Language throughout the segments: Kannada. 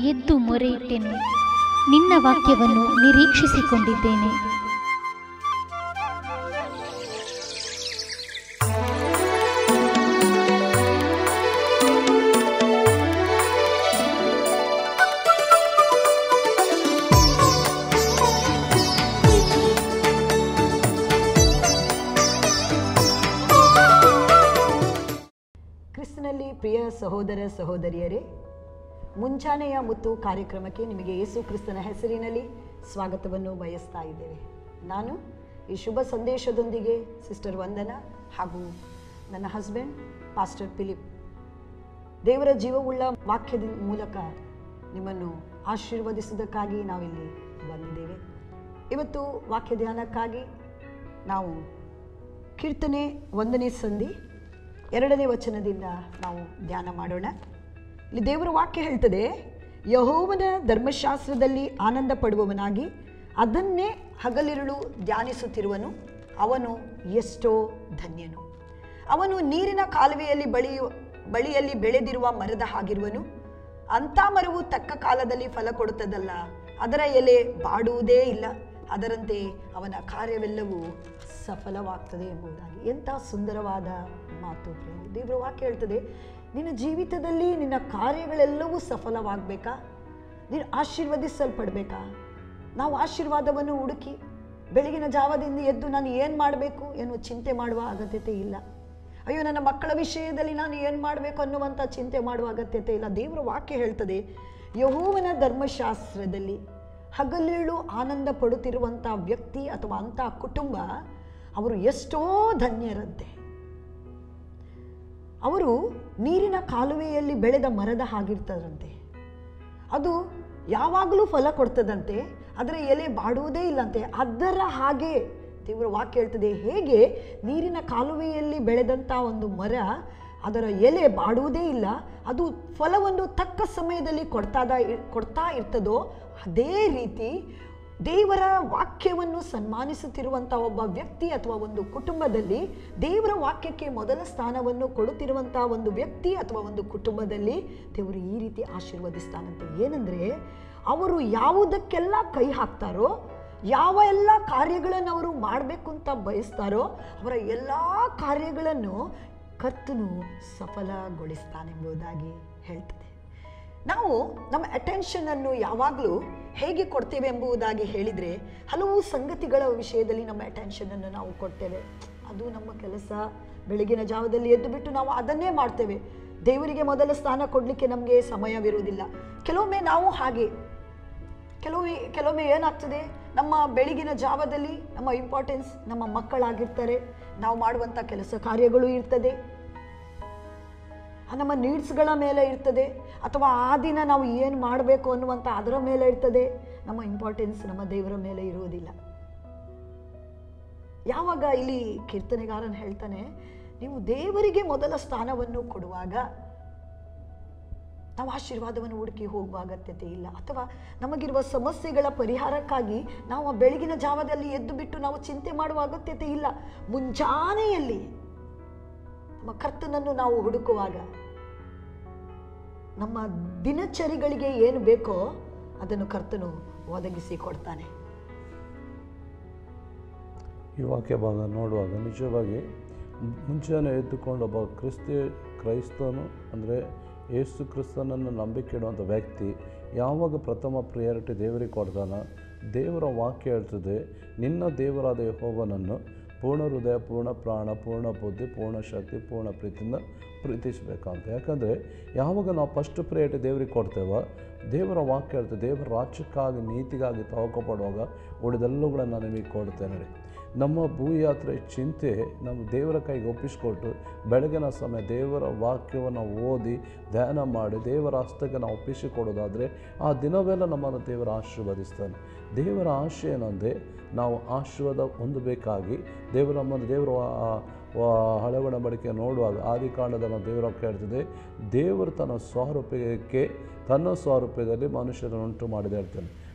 ಎದ್ದು ಮೊರೆಯಿಟ್ಟೆನು ನಿನ್ನ ವಾಕ್ಯವನ್ನು ನಿರೀಕ್ಷಿಸಿಕೊಂಡಿದ್ದೇನೆ ಕ್ರಿಸ್ತನಲ್ಲಿ ಪ್ರಿಯ ಸಹೋದರ ಸಹೋದರಿಯರೇ ಮುಂಚಾನೆಯ ಮುತ್ತು ಕಾರ್ಯಕ್ರಮಕ್ಕೆ ನಿಮಗೆ ಯೇಸು ಕ್ರಿಸ್ತನ ಹೆಸರಿನಲ್ಲಿ ಸ್ವಾಗತವನ್ನು ಬಯಸ್ತಾ ಇದ್ದೇವೆ ನಾನು ಈ ಶುಭ ಸಂದೇಶದೊಂದಿಗೆ ಸಿಸ್ಟರ್ ವಂದನ ಹಾಗೂ ನನ್ನ ಹಸ್ಬೆಂಡ್ ಪಾಸ್ಟರ್ ಫಿಲಿಪ್ ದೇವರ ಜೀವವುಳ್ಳ ವಾಕ್ಯದ ಮೂಲಕ ನಿಮ್ಮನ್ನು ಆಶೀರ್ವದಿಸುವುದಕ್ಕಾಗಿ ನಾವಿಲ್ಲಿ ಬಂದಿದ್ದೇವೆ ಇವತ್ತು ವಾಕ್ಯ ಧ್ಯಾನಕ್ಕಾಗಿ ನಾವು ಕೀರ್ತನೆ ಒಂದನೇ ಸಂಧಿ ಎರಡನೇ ವಚನದಿಂದ ನಾವು ಧ್ಯಾನ ಮಾಡೋಣ ಇಲ್ಲಿ ದೇವರ ವಾಕ್ಯ ಹೇಳ್ತದೆ ಯಹೋವನ ಧರ್ಮಶಾಸ್ತ್ರದಲ್ಲಿ ಆನಂದ ಪಡುವವನಾಗಿ ಅದನ್ನೇ ಹಗಲಿರುಳು ಧ್ಯಾನಿಸುತ್ತಿರುವನು ಅವನು ಎಷ್ಟೋ ಧನ್ಯನು ಅವನು ನೀರಿನ ಕಾಲುವೆಯಲ್ಲಿ ಬಳಿಯು ಬಳಿಯಲ್ಲಿ ಬೆಳೆದಿರುವ ಮರದ ಹಾಗಿರುವನು ಅಂಥ ಮರವು ತಕ್ಕ ಕಾಲದಲ್ಲಿ ಫಲ ಕೊಡುತ್ತದಲ್ಲ ಅದರ ಎಲೆ ಬಾಡುವುದೇ ಇಲ್ಲ ಅದರಂತೆ ಅವನ ಕಾರ್ಯವೆಲ್ಲವೂ ಸಫಲವಾಗ್ತದೆ ಎಂಬುದಾಗಿ ಎಂಥ ಸುಂದರವಾದ ಮಾತು ಪ್ರಿಯ ದೇವರ ವಾಕ್ಯ ಹೇಳ್ತದೆ ನಿನ್ನ ಜೀವಿತದಲ್ಲಿ ನಿನ್ನ ಕಾರ್ಯಗಳೆಲ್ಲವೂ ಸಫಲವಾಗಬೇಕಾ ನೀನು ಆಶೀರ್ವದಿಸಲ್ಪಡಬೇಕಾ ನಾವು ಆಶೀರ್ವಾದವನ್ನು ಹುಡುಕಿ ಬೆಳಗಿನ ಜಾವದಿಂದ ಎದ್ದು ನಾನು ಏನು ಮಾಡಬೇಕು ಎನ್ನುವ ಚಿಂತೆ ಮಾಡುವ ಅಗತ್ಯತೆ ಇಲ್ಲ ಅಯ್ಯೋ ನನ್ನ ಮಕ್ಕಳ ವಿಷಯದಲ್ಲಿ ನಾನು ಏನು ಮಾಡಬೇಕು ಅನ್ನುವಂಥ ಚಿಂತೆ ಮಾಡುವ ಅಗತ್ಯತೆ ಇಲ್ಲ ದೇವರ ವಾಕ್ಯ ಹೇಳ್ತದೆ ಯಹೋವನ ಧರ್ಮಶಾಸ್ತ್ರದಲ್ಲಿ ಹಗಲಿರುಳು ಆನಂದ ಪಡುತ್ತಿರುವಂಥ ವ್ಯಕ್ತಿ ಅಥವಾ ಅಂಥ ಕುಟುಂಬ ಅವರು ಎಷ್ಟೋ ಧನ್ಯರಂತೆ ಅವರು ನೀರಿನ ಕಾಲುವೆಯಲ್ಲಿ ಬೆಳೆದ ಮರದ ಹಾಗಿರ್ತದಂತೆ ಅದು ಯಾವಾಗಲೂ ಫಲ ಕೊಡ್ತದಂತೆ ಅದರ ಎಲೆ ಬಾಡುವುದೇ ಇಲ್ಲಂತೆ ಅದರ ಹಾಗೆ ದೇವರ ವಾಕ್ಯ ಹೇಳ್ತದೆ ಹೇಗೆ ನೀರಿನ ಕಾಲುವೆಯಲ್ಲಿ ಬೆಳೆದಂಥ ಒಂದು ಮರ ಅದರ ಎಲೆ ಬಾಡುವುದೇ ಇಲ್ಲ ಅದು ಫಲವನ್ನು ತಕ್ಕ ಸಮಯದಲ್ಲಿ ಕೊಡ್ತಾದ ಕೊಡ್ತಾ ಇರ್ತದೋ ಅದೇ ರೀತಿ ದೇವರ ವಾಕ್ಯವನ್ನು ಸನ್ಮಾನಿಸುತ್ತಿರುವಂಥ ಒಬ್ಬ ವ್ಯಕ್ತಿ ಅಥವಾ ಒಂದು ಕುಟುಂಬದಲ್ಲಿ ದೇವರ ವಾಕ್ಯಕ್ಕೆ ಮೊದಲ ಸ್ಥಾನವನ್ನು ಕೊಡುತ್ತಿರುವಂಥ ಒಂದು ವ್ಯಕ್ತಿ ಅಥವಾ ಒಂದು ಕುಟುಂಬದಲ್ಲಿ ದೇವರು ಈ ರೀತಿ ಆಶೀರ್ವದಿಸ್ತಾನಂತೆ ಏನಂದರೆ ಅವರು ಯಾವುದಕ್ಕೆಲ್ಲ ಕೈ ಹಾಕ್ತಾರೋ ಯಾವ ಎಲ್ಲ ಕಾರ್ಯಗಳನ್ನು ಅವರು ಮಾಡಬೇಕು ಅಂತ ಬಯಸ್ತಾರೋ ಅವರ ಎಲ್ಲ ಕಾರ್ಯಗಳನ್ನು ಕರ್ತನು ಸಫಲಗೊಳಿಸ್ತಾನೆಂಬುದಾಗಿ ಹೇಳ್ತದೆ ನಾವು ನಮ್ಮ ಅಟೆನ್ಷನನ್ನು ಯಾವಾಗಲೂ ಹೇಗೆ ಕೊಡ್ತೇವೆ ಎಂಬುದಾಗಿ ಹೇಳಿದರೆ ಹಲವು ಸಂಗತಿಗಳ ವಿಷಯದಲ್ಲಿ ನಮ್ಮ ಅಟೆನ್ಷನನ್ನು ನಾವು ಕೊಡ್ತೇವೆ ಅದು ನಮ್ಮ ಕೆಲಸ ಬೆಳಗಿನ ಜಾವದಲ್ಲಿ ಎದ್ದು ಬಿಟ್ಟು ನಾವು ಅದನ್ನೇ ಮಾಡ್ತೇವೆ ದೇವರಿಗೆ ಮೊದಲ ಸ್ಥಾನ ಕೊಡಲಿಕ್ಕೆ ನಮಗೆ ಸಮಯವಿರುವುದಿಲ್ಲ ಕೆಲವೊಮ್ಮೆ ನಾವು ಹಾಗೆ ಕೆಲವೊಮ್ಮೆ ಕೆಲವೊಮ್ಮೆ ಏನಾಗ್ತದೆ ನಮ್ಮ ಬೆಳಗಿನ ಜಾವದಲ್ಲಿ ನಮ್ಮ ಇಂಪಾರ್ಟೆನ್ಸ್ ನಮ್ಮ ಮಕ್ಕಳಾಗಿರ್ತಾರೆ ನಾವು ಮಾಡುವಂಥ ಕೆಲಸ ಕಾರ್ಯಗಳು ಇರ್ತದೆ ನಮ್ಮ ನೀಡ್ಸ್ಗಳ ಮೇಲೆ ಇರ್ತದೆ ಅಥವಾ ಆ ದಿನ ನಾವು ಏನು ಮಾಡಬೇಕು ಅನ್ನುವಂಥ ಅದರ ಮೇಲೆ ಇರ್ತದೆ ನಮ್ಮ ಇಂಪಾರ್ಟೆನ್ಸ್ ನಮ್ಮ ದೇವರ ಮೇಲೆ ಇರುವುದಿಲ್ಲ ಯಾವಾಗ ಇಲ್ಲಿ ಕೀರ್ತನೆಗಾರನ್ ಹೇಳ್ತಾನೆ ನೀವು ದೇವರಿಗೆ ಮೊದಲ ಸ್ಥಾನವನ್ನು ಕೊಡುವಾಗ ನಾವು ಆಶೀರ್ವಾದವನ್ನು ಹುಡುಕಿ ಹೋಗುವ ಅಗತ್ಯತೆ ಇಲ್ಲ ಅಥವಾ ನಮಗಿರುವ ಸಮಸ್ಯೆಗಳ ಪರಿಹಾರಕ್ಕಾಗಿ ನಾವು ಆ ಬೆಳಗಿನ ಜಾವದಲ್ಲಿ ಎದ್ದು ಬಿಟ್ಟು ನಾವು ಚಿಂತೆ ಮಾಡುವ ಅಗತ್ಯತೆ ಇಲ್ಲ ಮುಂಜಾನೆಯಲ್ಲಿ ನಮ್ಮ ಕರ್ತನನ್ನು ನಾವು ಹುಡುಕುವಾಗ ನಮ್ಮ ದಿನಚರಿಗಳಿಗೆ ಏನು ಬೇಕೋ ಅದನ್ನು ಕರ್ತನು ಒದಗಿಸಿ ಕೊಡ್ತಾನೆ ಈ ವಾಕ್ಯ ಭಾಗ ನೋಡುವಾಗ ನಿಜವಾಗಿ ಮುಂಚೆನೇ ಎದ್ದುಕೊಂಡು ಒಬ್ಬ ಕ್ರಿಸ್ತಿ ಕ್ರೈಸ್ತನು ಅಂದರೆ ಯೇಸು ಕ್ರಿಸ್ತನನ್ನು ನಂಬಿಕೆ ಇಡುವಂಥ ವ್ಯಕ್ತಿ ಯಾವಾಗ ಪ್ರಥಮ ಪ್ರಿಯಾರಿಟಿ ದೇವರಿಗೆ ಕೊಡ್ತಾನ ದೇವರ ವಾಕ್ಯ ಹೇಳ್ತದೆ ನಿನ್ನ ದೇವರಾದ ಯೆಹೋವನನ್ನು ಪೂರ್ಣ ಹೃದಯ ಪೂರ್ಣ ಪ್ರಾಣ ಪೂರ್ಣ ಬುದ್ಧಿ ಪೂರ್ಣ ಶಕ್ತಿ ಪೂರ್ಣ ಪ್ರೀತಿಯಿಂದ ಪ್ರೀತಿಸಬೇಕಂತ ಯಾಕಂದರೆ ಯಾವಾಗ ನಾವು ಫಸ್ಟ್ ಪ್ರಿಯಾರಿಟಿ ದೇವರಿಗೆ ಕೊಡ್ತೇವೋ ದೇವರ ವಾಕ್ಯ ಹೇಳ್ತದೆ ದೇವರ ರಾಜ್ಯಕ್ಕಾಗಿ ನೀತಿಗಾಗಿ ತವಕಪಡುವಾಗ ಉಳಿದೆಲ್ಲವುಗಳನ್ನು ನಿಮಗೆ ಕೊಡ್ತೇನೆ ನಮ್ಮ ಭೂಯಾತ್ರೆ ಚಿಂತೆ ನಮ್ಮ ದೇವರ ಕೈಗೆ ಒಪ್ಪಿಸಿಕೊಟ್ಟು ಬೆಳಗಿನ ಸಮಯ ದೇವರ ವಾಕ್ಯವನ್ನು ಓದಿ ಧ್ಯಾನ ಮಾಡಿ ದೇವರ ಹಸ್ತಕ್ಕೆ ನಾವು ಒಪ್ಪಿಸಿಕೊಡೋದಾದರೆ ಆ ದಿನವೆಲ್ಲ ನಮ್ಮನ್ನು ದೇವರ ಆಶೀರ್ವದಿಸ್ತಾನೆ ದೇವರ ಆಶೆ ಏನಂದರೆ ನಾವು ಆಶೀರ್ವಾದ ಹೊಂದಬೇಕಾಗಿ ದೇವರ ನಮ್ಮನ್ನು ದೇವರ ವಾ- ವಾ- ಹಳೆ ಒಡಂಬಡಿಕೆ ನೋಡುವಾಗ ಆದಿಕಾಂಡದಲ್ಲಿ ದೇವರ ಹೇಳ್ತದೆ ದೇವರು ತನ್ನ ಸ್ವರೂಪಕ್ಕೆ ತನ್ನ ಸ್ವರೂಪದಲ್ಲಿ ಮನುಷ್ಯರನ್ನು ಉಂಟು ಮಾಡಿದೆ ಹೇಳ್ತಾನೆ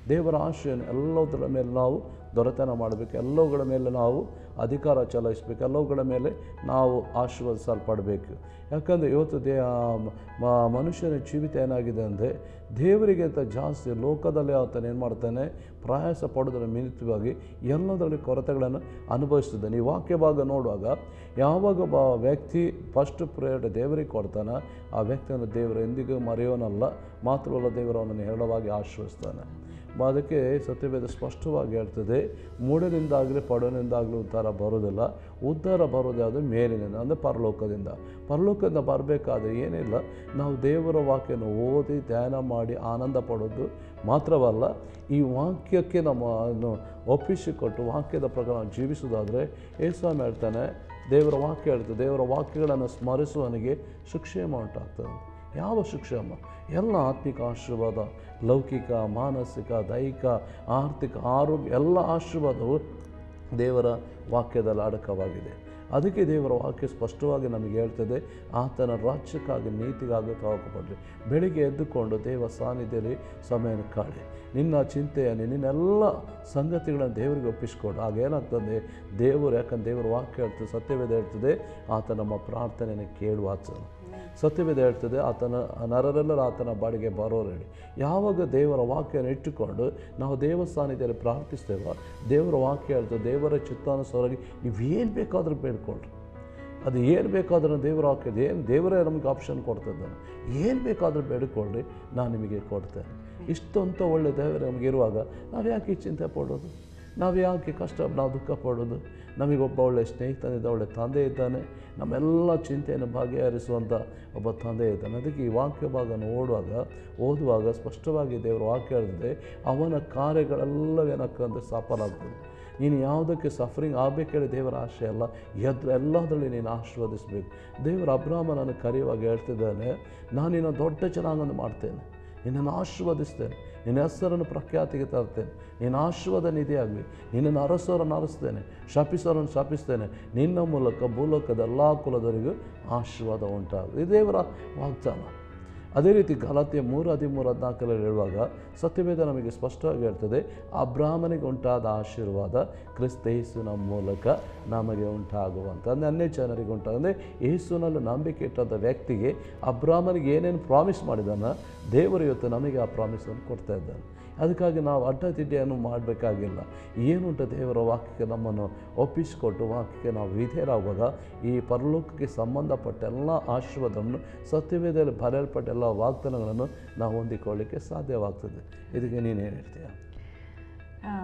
ದೇವರ ಆಶೆಯನ್ನು ಎಲ್ಲದರ ಮೇಲೆ ನಾವು ದೊರೆತನ ಮಾಡಬೇಕು ಎಲ್ಲವುಗಳ ಮೇಲೆ ನಾವು ಅಧಿಕಾರ ಚಲಾಯಿಸಬೇಕು ಎಲ್ಲವುಗಳ ಮೇಲೆ ನಾವು ಆಶೀರ್ವದಿಸಲ್ಪಡಬೇಕು ಯಾಕಂದರೆ ಇವತ್ತು ದೇ ಆ ಮ- ಮ- ಮನುಷ್ಯನ ಜೀವಿತ ಏನಾಗಿದೆ ಅಂದರೆ ದೇವರಿಗಿಂತ ಜಾಸ್ತಿ ಲೋಕದಲ್ಲಿ ಆತನ ಏನು ಮಾಡ್ತಾನೆ ಪ್ರಯಾಸ ಪಡೋದರ ನಿಮಿತ್ತವಾಗಿ ಎಲ್ಲದರಲ್ಲಿ ಕೊರತೆಗಳನ್ನು ಅನುಭವಿಸ್ತಿದ್ದಾನೆ ಈ ವಾಕ್ಯ ಭಾಗ ನೋಡುವಾಗ ಯಾವಾಗ ಒಬ್ಬ ವ್ಯಕ್ತಿ ಫಸ್ಟ್ ಪ್ರೇಯರ್ ದೇವರಿಗೆ ಕೊಡ್ತಾನೆ ಆ ವ್ಯಕ್ತಿಯನ್ನು ದೇವರು ಎಂದಿಗೂ ಮರೆಯೋನಲ್ಲ ಮಾತ್ರವಲ್ಲ ದೇವರು ಅವನನ್ನು ಹೇರಳವಾಗಿ ಆಶ್ರಯಿಸ್ತಾನೆ ಮ- ಅದಕ್ಕೆ ಸತ್ಯವೇದ ಸ್ಪಷ್ಟವಾಗಿ ಹೇಳ್ತದೆ ಮೂಡನಿಂದಾಗಲಿ ಪಡನಿಂದಾಗಲಿ ಉದ್ಧಾರ ಬರೋದಿಲ್ಲ ಉದ್ಧಾರ ಬರೋದಾದ್ರೆ ಮೇಲಿನಿಂದ ಅಂದರೆ ಪರಲೋಕದಿಂದ ಪರಲೋಕದಿಂದ ಬರಬೇಕಾದ್ರೆ ಏನಿಲ್ಲ ನಾವು ದೇವರ ವಾಕ್ಯನ ಓದಿ ಧ್ಯಾನ ಮಾಡಿ ಆನಂದ ಪಡೋದು ಮಾತ್ರವಲ್ಲ ಈ ವಾಕ್ಯಕ್ಕೆ ನಮ್ಮನ್ನು ಒಪ್ಪಿಸಿಕೊಟ್ಟು ವಾಕ್ಯದ ಪ್ರಕಾರ ನಾವು ಜೀವಿಸೋದಾದರೆ ಏಸ್ವಾಮಿ ಹೇಳ್ತಾನೆ ದೇವರ ವಾಕ್ಯ ಹೇಳ್ತದೆ ದೇವರ ವಾಕ್ಯಗಳನ್ನು ಸ್ಮರಿಸುವವನಿಗೆ ಶಿಕ್ಷೇಮ ಉಂಟಾಗ್ತದೆ ಯಾವ ಶಿಕ್ಷೇಮ ಎಲ್ಲ ಆತ್ಮಿಕ ಆಶೀರ್ವಾದ ಲೌಕಿಕ ಮಾನಸಿಕ ದೈಹಿಕ ಆರ್ಥಿಕ ಆರೋಗ್ಯ ಎಲ್ಲ ಆಶೀರ್ವಾದವು ದೇವರ ವಾಕ್ಯದಲ್ಲಿ ಅಡಕವಾಗಿದೆ ಅದಕ್ಕೆ ದೇವರ ವಾಕ್ಯ ಸ್ಪಷ್ಟವಾಗಿ ನಮಗೆ ಹೇಳ್ತದೆ ಆತನ ರಾಜ್ಯಕ್ಕಾಗಿ ನೀತಿಗಾಗಿ ತಾವಕಪಡ್ರಿ ಬೆಳಿಗ್ಗೆ ಎದ್ದುಕೊಂಡು ದೇವ ಸಾನ್ನಿಧ್ಯದಲ್ಲಿ ಸಮಯನ ಕಾಳಿ ನಿನ್ನ ಚಿಂತೆಯನ್ನು ನಿನ್ನೆಲ್ಲ ಸಂಗತಿಗಳನ್ನು ದೇವರಿಗೆ ಒಪ್ಪಿಸ್ಕೊಡು ಆಗ ಏನಾಗ್ತದೆ ದೇವರು ಯಾಕಂದ್ರೆ ದೇವರ ವಾಕ್ಯ ಹೇಳ್ತದೆ ಸತ್ಯವೇದ ಹೇಳ್ತದೆ ಆತ ನಮ್ಮ ಪ್ರಾರ್ಥನೆಯನ್ನು ಕೇಳುವ ಆತನು ಸತ್ಯವೇದ ಹೇಳ್ತದೆ ಆತನ ನರರೆಲ್ಲರೂ ಆತನ ಬಾಡಿಗೆ ಬರೋರು ಹೇಳಿ ಯಾವಾಗ ದೇವರ ವಾಕ್ಯನ ಇಟ್ಟುಕೊಂಡು ನಾವು ದೇವಸ್ಥಾನದಲ್ಲಿ ಪ್ರಾರ್ಥಿಸ್ತೇವೋ ದೇವರ ವಾಕ್ಯ ಹೇಳ್ತದೆ ದೇವರ ಚಿತ್ತಾನುಸಾರವಾಗಿ ನೀವೇನು ಬೇಕಾದರೂ ಬೇಡ್ಕೊಳ್ರಿ ಅದು ಏನು ಬೇಕಾದ್ರೂ ದೇವರ ವಾಕ್ಯದ ಏನು ದೇವರೇ ನಮಗೆ ಆಪ್ಷನ್ ಕೊಡ್ತಿದ್ದಾನೆ ಏನು ಬೇಕಾದರೂ ಬೇಡಿಕೊಳ್ಳ್ರಿ ನಾನು ನಿಮಗೆ ಕೊಡ್ತೇನೆ ಇಷ್ಟಂತ ಒಳ್ಳೆ ದೇವರು ನಮಗೆ ಇರುವಾಗ ನಾವು ಯಾಕೆ ಈ ಚಿಂತೆ ಪಡೋದು ನಾವು ಯಾಕೆ ಕಷ್ಟ ನಾವು ದುಃಖ ಪಡೋದು ನಮಗೊಬ್ಬ ಒಳ್ಳೆಯ ಸ್ನೇಹಿತನಿದ್ದ ಒಳ್ಳೆ ತಂದೆ ಇದ್ದಾನೆ ನಮ್ಮೆಲ್ಲ ಚಿಂತೆಯನ್ನು ಭಾಗಿಹರಿಸುವಂಥ ಒಬ್ಬ ತಂದೆ ಇದ್ದಾನೆ ಅದಕ್ಕೆ ಈ ವಾಕ್ಯ ಭಾಗನ ಓಡುವಾಗ ಓದುವಾಗ ಸ್ಪಷ್ಟವಾಗಿ ದೇವರ ವಾಕ್ಯ ಹೇಳಿದೆ ಅವನ ಕಾರ್ಯಗಳೆಲ್ಲವೇನಕ್ಕಂದ್ರೆ ಸಫಲಾಗ್ತದೆ ನೀನು ಯಾವುದಕ್ಕೆ ಸಫರಿಂಗ್ ಆಗಬೇಕೇಳಿ ದೇವರ ಆಶೆ ಅಲ್ಲ ಎದ್ರ ಎಲ್ಲದರಲ್ಲಿ ನೀನು ಆಶೀರ್ವದಿಸಬೇಕು ದೇವರ ಅಬ್ರಾಹ್ಮನನ್ನು ಕರೆಯುವಾಗ ಹೇಳ್ತಿದ್ದಾನೆ ನಾನು ನಿನ್ನ ದೊಡ್ಡ ಜನಾಂಗವನ್ನು ಮಾಡ್ತೇನೆ ನಿನ್ನನ್ನು ಆಶೀರ್ವದಿಸ್ತೇನೆ ನಿನ್ನ ಹೆಸರನ್ನು ಪ್ರಖ್ಯಾತಿಗೆ ತರ್ತೇನೆ ನಿನ್ನ ಆಶೀರ್ವಾದ ನಿಧಿಯಾಗಲಿ ನಿನ್ನನ್ನು ಅರಸೋರನ್ನು ಅರಸ್ತೇನೆ ಶಪಿಸೋರನ್ನು ಶಪಿಸ್ತೇನೆ ನಿನ್ನ ಮೂಲಕ ಭೂಲೋಕದ ಎಲ್ಲ ಕುಲದವರಿಗೂ ಆಶೀರ್ವಾದ ಉಂಟಾಗಲಿ ಇದು ದೇವರ ವಾಗ್ದಾನ ಅದೇ ರೀತಿ ಗಲಾತಿಯ ಮೂರು ಹದಿಮೂರು ಹದಿನಾಲ್ಕರಲ್ಲಿ ಹೇಳುವಾಗ ಸತ್ಯವೇದ ನಮಗೆ ಸ್ಪಷ್ಟವಾಗಿ ಹೇಳ್ತದೆ ಅಬ್ರಾಹ್ಮನಿಗೆ ಉಂಟಾದ ಆಶೀರ್ವಾದ ಕ್ರಿಸ್ತ ಯೇಸುವಿನ ಮೂಲಕ ನಮಗೆ ಉಂಟಾಗುವಂಥ ಅಂದರೆ ಅನ್ಯ ಜನರಿಗೆ ಉಂಟಾಗ ಅಂದರೆ ಯೇಸುನಲ್ಲಿ ನಂಬಿಕೆ ಇಟ್ಟಂಥ ವ್ಯಕ್ತಿಗೆ ಅಬ್ರಾಹ್ಮನಿಗೆ ಏನೇನು ಪ್ರಾಮಿಸ್ ಮಾಡಿದಾನ ದೇವರು ಇವತ್ತು ನಮಗೆ ಆ ಪ್ರಾಮಿಸನ್ನು ಕೊಡ್ತಾ ಇದ್ದಾನೆ ಅದಕ್ಕಾಗಿ ನಾವು ಅಡ್ಡದಿಡ್ಡಿಯನ್ನು ಮಾಡಬೇಕಾಗಿಲ್ಲ ಏನುಂಟು ದೇವರ ವಾಕ್ಯಕ್ಕೆ ನಮ್ಮನ್ನು ಒಪ್ಪಿಸಿಕೊಟ್ಟು ವಾಕ್ಯಕ್ಕೆ ನಾವು ವಿಧೇಯರಾಗುವಾಗ ಈ ಪರಲೋಕಕ್ಕೆ ಸಂಬಂಧಪಟ್ಟ ಎಲ್ಲ ಆಶೀರ್ವಾದವನ್ನು ಸತ್ಯವೇದದಲ್ಲಿ ಬರೆಯಲ್ಪಟ್ಟ ಎಲ್ಲ ವಾಗ್ದಾನಗಳನ್ನು ನಾವು ಹೊಂದಿಕೊಳ್ಳಿಕ್ಕೆ ಸಾಧ್ಯವಾಗ್ತದೆ ಇದಕ್ಕೆ ನೀನೇನು ಹೇಳ್ತೀಯ ಆ,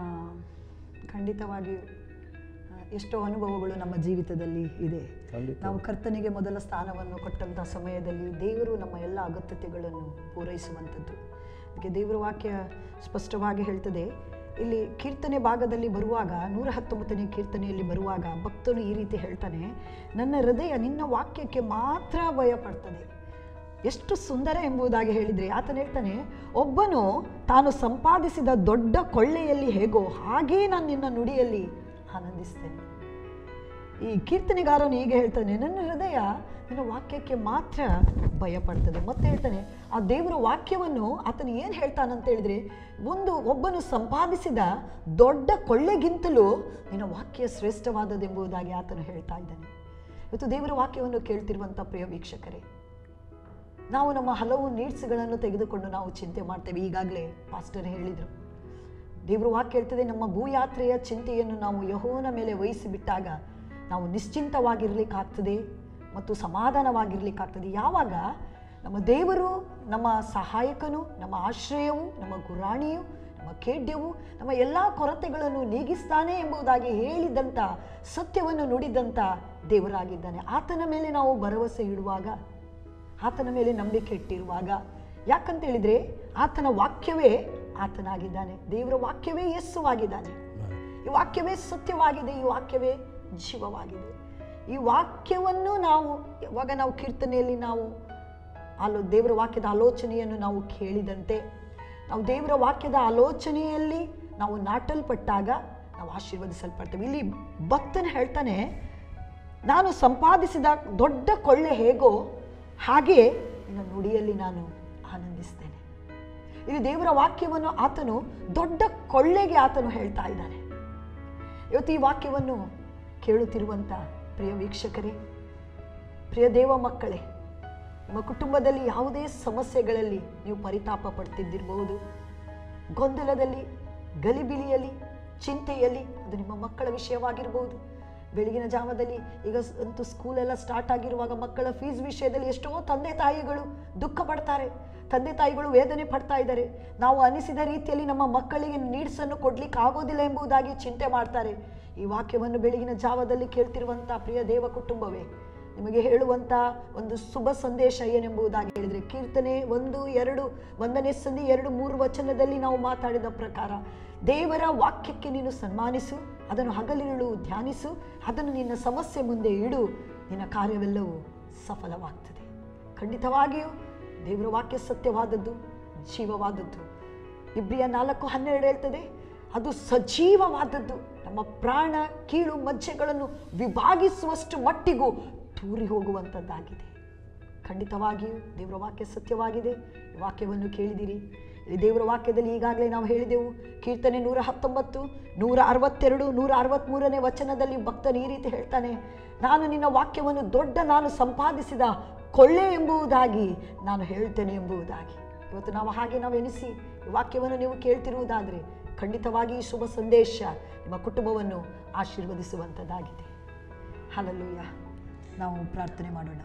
ಖಂಡಿತವಾಗಿಯೂ ಆ, ಎಷ್ಟೋ ಅನುಭವಗಳು ನಮ್ಮ ಜೀವಿತದಲ್ಲಿ ಇದೆ ಖಂಡಿತ ನಾವು ಕರ್ತನಿಗೆ ಮೊದಲ ಸ್ಥಾನವನ್ನು ಕೊಟ್ಟಂಥ ಸಮಯದಲ್ಲಿ ದೇವರು ನಮ್ಮ ಎಲ್ಲ ಅಗತ್ಯತೆಗಳನ್ನು ಪೂರೈಸುವಂಥದ್ದು ಅದಕ್ಕೆ ದೇವರ ವಾಕ್ಯ ಸ್ಪಷ್ಟವಾಗಿ ಹೇಳ್ತದೆ ಇಲ್ಲಿ ಕೀರ್ತನೆ ಭಾಗದಲ್ಲಿ ಬರುವಾಗ ನೂರ ಹತ್ತೊಂಬತ್ತನೇ ಕೀರ್ತನೆಯಲ್ಲಿ ಬರುವಾಗ ಭಕ್ತನು ಈ ರೀತಿ ಹೇಳ್ತಾನೆ ನನ್ನ ಹೃದಯ ನಿನ್ನ ವಾಕ್ಯಕ್ಕೆ ಮಾತ್ರ ಭಯಪಡ್ತದೆ ಎಷ್ಟು ಸುಂದರ ಎಂಬುದಾಗಿ ಹೇಳಿದರೆ ಆತನು ಹೇಳ್ತಾನೆ ಒಬ್ಬನು ತಾನು ಸಂಪಾದಿಸಿದ ದೊಡ್ಡ ಕೊಳ್ಳೆಯಲ್ಲಿ ಹೇಗೋ ಹಾಗೇ ನಾನು ನಿನ್ನ ನುಡಿಯಲ್ಲಿ ಆನಂದಿಸ್ತೇನೆ ಈ ಕೀರ್ತನೆಗಾರನು ಹೀಗೆ ಹೇಳ್ತಾನೆ ನನ್ನ ಹೃದಯ ನಿನ್ನ ವಾಕ್ಯಕ್ಕೆ ಮಾತ್ರ ಭಯ ಪಡ್ತದೆ ಮತ್ತೆ ಹೇಳ್ತಾನೆ ಆ ದೇವರ ವಾಕ್ಯವನ್ನು ಆತನು ಏನು ಹೇಳ್ತಾನಂತ ಹೇಳಿದ್ರೆ ಒಂದು ಒಬ್ಬನು ಸಂಪಾದಿಸಿದ ದೊಡ್ಡ ಕೊಳ್ಳೆಗಿಂತಲೂ ನಿನ್ನ ವಾಕ್ಯ ಶ್ರೇಷ್ಠವಾದದೆಂಬುದಾಗಿ ಆತನು ಹೇಳ್ತಾ ಇದ್ದಾನೆ ಇವತ್ತು ದೇವರ ವಾಕ್ಯವನ್ನು ಕೇಳ್ತಿರುವಂಥ ಪ್ರಿಯ ವೀಕ್ಷಕರೇ ನಾವು ನಮ್ಮ ಹಲವು ನೀಡ್ಸ್ಗಳನ್ನು ತೆಗೆದುಕೊಂಡು ನಾವು ಚಿಂತೆ ಮಾಡ್ತೇವೆ ಈಗಾಗಲೇ ಪಾಸ್ಟರ್ ಹೇಳಿದರು ದೇವರು ವಾಕ್ಯ ಹೇಳ್ತದೆ ನಮ್ಮ ಭೂಯಾತ್ರೆಯ ಚಿಂತೆಯನ್ನು ನಾವು ಯಹೋವನ ಮೇಲೆ ವಹಿಸಿಬಿಟ್ಟಾಗ ನಾವು ನಿಶ್ಚಿಂತವಾಗಿರ್ಲಿಕ್ಕಾಗ್ತದೆ ಮತ್ತು ಸಮಾಧಾನವಾಗಿರ್ಲಿಕ್ಕಾಗ್ತದೆ ಯಾವಾಗ ನಮ್ಮ ದೇವರು ನಮ್ಮ ಸಹಾಯಕನು ನಮ್ಮ ಆಶ್ರಯವು ನಮ್ಮ ಗುರಾಣಿಯು ನಮ್ಮ ಖೇಡ್ಯವು ನಮ್ಮ ಎಲ್ಲ ಕೊರತೆಗಳನ್ನು ನೀಗಿಸ್ತಾನೆ ಎಂಬುದಾಗಿ ಹೇಳಿದಂಥ ಸತ್ಯವನ್ನು ನುಡಿದಂಥ ದೇವರಾಗಿದ್ದಾನೆ ಆತನ ಮೇಲೆ ನಾವು ಭರವಸೆ ಇಡುವಾಗ ಆತನ ಮೇಲೆ ನಂಬಿಕೆ ಇಟ್ಟಿರುವಾಗ ಯಾಕಂತ ಹೇಳಿದ್ರೆ ಆತನ ವಾಕ್ಯವೇ ಆತನಾಗಿದ್ದಾನೆ ದೇವರ ವಾಕ್ಯವೇ ಯಸ್ಸುವಾಗಿದ್ದಾನೆ ಈ ವಾಕ್ಯವೇ ಸತ್ಯವಾಗಿದೆ ಈ ವಾಕ್ಯವೇ ಜೀವವಾಗಿದೆ ಈ ವಾಕ್ಯವನ್ನು ನಾವು ಯಾವಾಗ ನಾವು ಕೀರ್ತನೆಯಲ್ಲಿ ನಾವು ಆಲೋ ದೇವರ ವಾಕ್ಯದ ಆಲೋಚನೆಯನ್ನು ನಾವು ಕೇಳಿದಂತೆ ನಾವು ದೇವರ ವಾಕ್ಯದ ಆಲೋಚನೆಯಲ್ಲಿ ನಾವು ನಾಟಲ್ಪಟ್ಟಾಗ ನಾವು ಆಶೀರ್ವದಿಸಲ್ಪಡ್ತೇವೆ ಇಲ್ಲಿ ಭಕ್ತನ ಹೇಳ್ತಾನೆ ನಾನು ಸಂಪಾದಿಸಿದ ದೊಡ್ಡ ಕೊಳ್ಳೆ ಹೇಗೋ ಹಾಗೆ ನಿನ್ನ ನುಡಿಯಲ್ಲಿ ನಾನು ಆನಂದಿಸ್ತೇನೆ ಇಲ್ಲಿ ದೇವರ ವಾಕ್ಯವನ್ನು ಆತನು ದೊಡ್ಡ ಕೊಳ್ಳೆಗೆ ಆತನು ಹೇಳ್ತಾ ಇದ್ದಾನೆ ಇವತ್ತು ಈ ವಾಕ್ಯವನ್ನು ಕೇಳುತ್ತಿರುವಂಥ ಪ್ರಿಯ ವೀಕ್ಷಕರೇ ಪ್ರಿಯ ದೇವ ಮಕ್ಕಳೇ ನಿಮ್ಮ ಕುಟುಂಬದಲ್ಲಿ ಯಾವುದೇ ಸಮಸ್ಯೆಗಳಲ್ಲಿ ನೀವು ಪರಿತಾಪ ಪಡ್ತಿದ್ದಿರಬಹುದು ಗೊಂದಲದಲ್ಲಿ ಗಲಿಬಿಲಿಯಲ್ಲಿ ಚಿಂತೆಯಲ್ಲಿ ಅದು ನಿಮ್ಮ ಮಕ್ಕಳ ವಿಷಯವಾಗಿರ್ಬೋದು ಬೆಳಗಿನ ಜಾವದಲ್ಲಿ ಈಗ ಸ್- ಅಂತೂ ಸ್ಕೂಲೆಲ್ಲ ಸ್ಟಾರ್ಟ್ ಆಗಿರುವಾಗ ಮಕ್ಕಳ ಫೀಸ್ ವಿಷಯದಲ್ಲಿ ಎಷ್ಟೋ ತಂದೆ ತಾಯಿಗಳು ದುಃಖ ಪಡ್ತಾರೆ ತಂದೆ ತಾಯಿಗಳು ವೇದನೆ ಪಡ್ತಾ ಇದ್ದಾರೆ ನಾವು ಅನಿಸಿದ ರೀತಿಯಲ್ಲಿ ನಮ್ಮ ಮಕ್ಕಳಿಗೆ ನೀಡ್ಸನ್ನು ಕೊಡ್ಲಿಕ್ಕೆ ಆಗೋದಿಲ್ಲ ಎಂಬುದಾಗಿ ಚಿಂತೆ ಮಾಡ್ತಾರೆ ಈ ವಾಕ್ಯವನ್ನು ಬೆಳಗಿನ ಜಾವದಲ್ಲಿ ಕೇಳ್ತಿರುವಂಥ ಪ್ರಿಯ ದೇವ ಕುಟುಂಬವೇ ನಿಮಗೆ ಹೇಳುವಂಥ ಒಂದು ಶುಭ ಸಂದೇಶ ಏನೆಂಬುದಾಗಿ ಹೇಳಿದರೆ ಕೀರ್ತನೆ ಒಂದು ಎರಡು ಒಂದನೇ ಸಂಧಿ ಎರಡು ಮೂರು ವಚನದಲ್ಲಿ ನಾವು ಮಾತಾಡಿದ ಪ್ರಕಾರ ದೇವರ ವಾಕ್ಯಕ್ಕೆ ನೀನು ಸನ್ಮಾನಿಸು ಅದನ್ನು ಹಗಲಿರುಳು ಧ್ಯಾನಿಸು ಅದನ್ನು ನಿನ್ನ ಸಮಸ್ಯೆ ಮುಂದೆ ಇಡು ನಿನ್ನ ಕಾರ್ಯವೆಲ್ಲವೂ ಸಫಲವಾಗ್ತದೆ ಖಂಡಿತವಾಗಿಯೂ ದೇವರ ವಾಕ್ಯ ಸತ್ಯವಾದದ್ದು ಜೀವವಾದದ್ದು ಇಬ್ರಿಯ ನಾಲ್ಕು ಹನ್ನೆರಡು ಹೇಳ್ತದೆ ಅದು ಸಜೀವವಾದದ್ದು ನಮ್ಮ ಪ್ರಾಣ ಕೀಳು ಮಜ್ಜೆಗಳನ್ನು ವಿಭಾಗಿಸುವಷ್ಟು ಮಟ್ಟಿಗೂ ತೂರಿ ಹೋಗುವಂಥದ್ದಾಗಿದೆ ಖಂಡಿತವಾಗಿಯೂ ದೇವರ ವಾಕ್ಯ ಸತ್ಯವಾಗಿದೆ ಈ ವಾಕ್ಯವನ್ನು ಕೇಳಿದಿರಿ ಇಲ್ಲಿ ದೇವರ ವಾಕ್ಯದಲ್ಲಿ ಈಗಾಗಲೇ ನಾವು ಹೇಳಿದೆವು ಕೀರ್ತನೆ ನೂರ ಹತ್ತೊಂಬತ್ತು ನೂರ ಅರವತ್ತೆರಡು ನೂರ ಅರವತ್ತ್ಮೂರನೇ ವಚನದಲ್ಲಿ ಭಕ್ತನು ಈ ರೀತಿ ಹೇಳ್ತಾನೆ ನಾನು ನಿನ್ನ ವಾಕ್ಯವನ್ನು ದೊಡ್ಡ ನಾನು ಸಂಪಾದಿಸಿದ ಕೊಳ್ಳೆ ಎಂಬುದಾಗಿ ನಾನು ಹೇಳ್ತೇನೆ ಎಂಬುದಾಗಿ ಇವತ್ತು ನಾವು ಹಾಗೆ ನಾವು ಎನಿಸಿ ಈ ವಾಕ್ಯವನ್ನು ನೀವು ಕೇಳ್ತಿರುವುದಾದರೆ ಖಂಡಿತವಾಗಿ ಈ ಶುಭ ಸಂದೇಶ ನಿಮ್ಮ ಕುಟುಂಬವನ್ನು ಆಶೀರ್ವದಿಸುವಂಥದ್ದಾಗಿದೆ ಹಲಲೂಯ ನಾವು ಪ್ರಾರ್ಥನೆ ಮಾಡೋಣ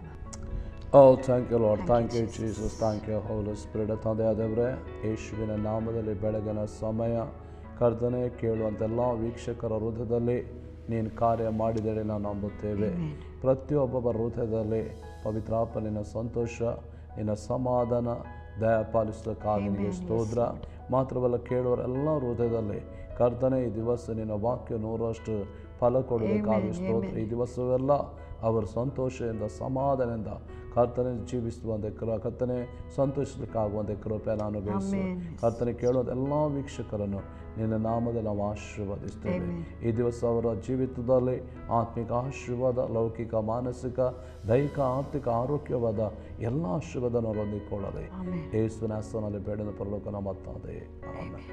oh thank you Lord thank you Jesus thank you Holy Spirit ತಂದೆಯಾದವರೇ ಯೇಸುವಿನ ನಾಮದಲ್ಲಿ ಬೆಳಗಿನ ಸಮಯ ಕರ್ತನೆ ಕೇಳುವಂತೆಲ್ಲ ವೀಕ್ಷಕರ ಹೃದಯದಲ್ಲಿ ನೀನು ಕಾರ್ಯ ಮಾಡಿದರೆ ನಾವು ನಂಬುತ್ತೇವೆ ಪ್ರತಿಯೊಬ್ಬೊಬ್ಬ ಹೃದಯದಲ್ಲಿ ಪವಿತ್ರಾಪನಿನ ಸಂತೋಷ ನಿನ್ನ ಸಮಾಧಾನ ದಯ ಪಾಲಿಸೋಕ್ಕಾಗಿ ನಿನಗೆ ಸ್ತೋತ್ರ ಮಾತ್ರವಲ್ಲ ಕೇಳುವರೆಲ್ಲ ಹೃದಯದಲ್ಲಿ ಕರ್ತನೆ ಈ ದಿವಸ ನಿನ್ನ ವಾಕ್ಯ ನೂರಷ್ಟು ಫಲ ಕೊಡೋದಕ್ಕಾಗಿ ಸ್ತೋತ್ರ ಈ ದಿವಸವೆಲ್ಲ ಅವರು ಸಂತೋಷದಿಂದ ಸಮಾಧಾನದಿಂದ ಕರ್ತನೆ ಜೀವಿಸುವಂತೆ ಕೃ ಕರ್ತನೆ ಸಂತೋಷಕ್ಕಾಗುವಂತೆ ಕೃಪೆ ನಾನು ಬಯಸು ಕರ್ತನೆ ಕೇಳುವಂಥ ಎಲ್ಲ ವೀಕ್ಷಕರನ್ನು ನಿನ್ನ ನಾಮದಲ್ಲಿ ನಾವು ಆಶೀರ್ವದಿಸ್ತೇವೆ ಈ ದಿವಸ ಅವರ ಜೀವಿತದಲ್ಲಿ ಆತ್ಮಿಕ ಆಶೀರ್ವಾದ ಲೌಕಿಕ ಮಾನಸಿಕ ದೈಹಿಕ ಆರ್ಥಿಕ ಆರೋಗ್ಯವಾದ ಎಲ್ಲ ಆಶೀರ್ವಾದನ ಹೊಂದಿಕೊಳ್ಳದೆ ಯೇಸುವಿನ ಹೆಸರಿನಲ್ಲಿ ಬೇಡದ ಪರಲೋಕ ನಮ್ಮ ತಂದೆ ಆಮೇಲೆ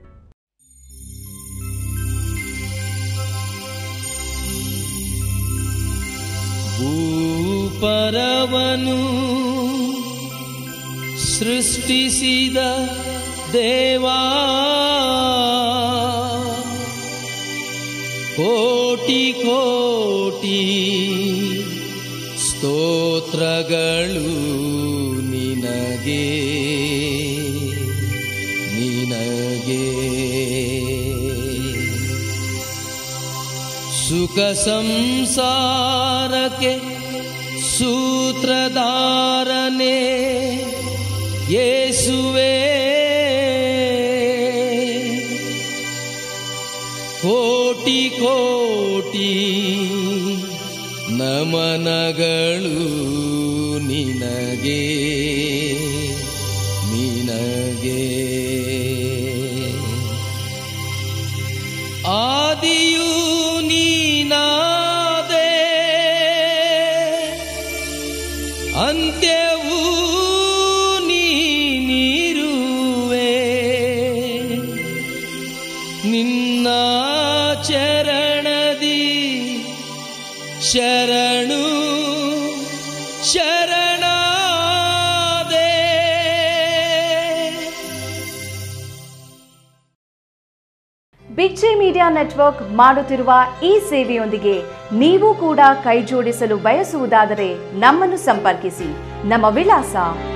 ಭೂಪರವನು ಸೃಷ್ಟಿಸಿದ ದೇವಾ ಕೋಟಿ ಕೋಟಿ ಸ್ತೋತ್ರಗಳು ನಿನಗೆ ನಿನಗೆ ಸುಖ ಸಂಸಾರಕ್ಕೆ ಸೂತ್ರಧಾರನೆ ಯೇಸುವೆ ಕೋಟಿ ಕೋಟಿ ನಮನಗಳು ನಿನಗೆ ನಿನಗೆ ಆದಿಯು ನೀನಾದೆ ಅಂತ್ಯವೂ ನೀನಿರುವೆ ನಿನ್ನ ಚರಣದಿ ಶರಣು ಶರಣಾದೆ ಬಿಗ್ ಜೆ ಮೀಡಿಯಾ ನೆಟ್ವರ್ಕ್ ಮಾಡುತ್ತಿರುವ ಈ ಸೇವೆಯೊಂದಿಗೆ ನೀವು ಕೂಡ ಕೈಜೋಡಿಸಲು ಬಯಸುವುದಾದರೆ ನಮ್ಮನ್ನು ಸಂಪರ್ಕಿಸಿ ನಮ್ಮ ವಿಳಾಸ